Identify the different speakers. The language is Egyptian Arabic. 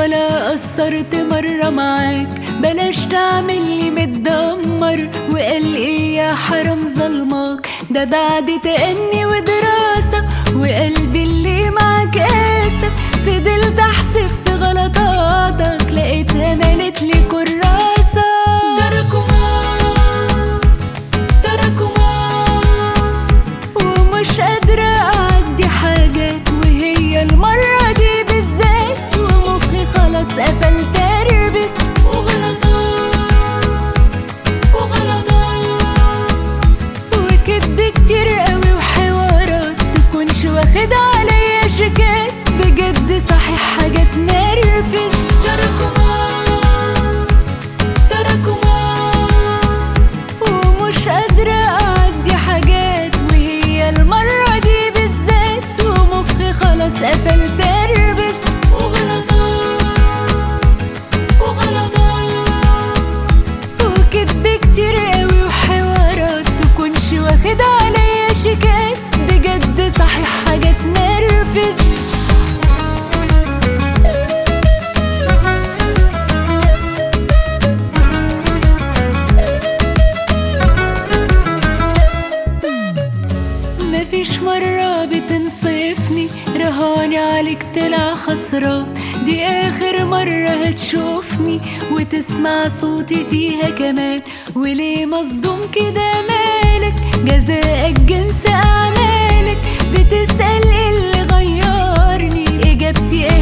Speaker 1: ولا قصرت مرة معاك بلاش تعملي متدمر وقال ايه يا حرام ظلمك ده بعد تأني ودراسة وقلبي اللي معاك قاسى فضلت احسب في غلطاتك لقيتها مالت لي كراسة تراكمات تراكمات ومش قادرة أعدي حاجات وهي المرة دي بالذات ومخي خلاص قفل تربس وغلطات وغلطات وكدب كتير قوي وحوارات تكونش واخد عليا شيكات بجد صحيح حاجات نرفز تراكمات تراكمات ومش قادرة أعدي حاجات وهي المرة دي بالذات ومخي خلاص قفل تربس وغلطات وغلطات وكدب كتير قوي وحوارات تكونش واخد عليا شيكات بجد صحيح حاجات نرفز مفيش مرة بتنصفني رهاني عليك طلع خسران دي آخر مرة هتشوفني وتسمع صوتي فيها كمان وليه مصدوم كده مالك جزاءك جنس أعمالك بتسأل إيه اللي غيرني إجابتي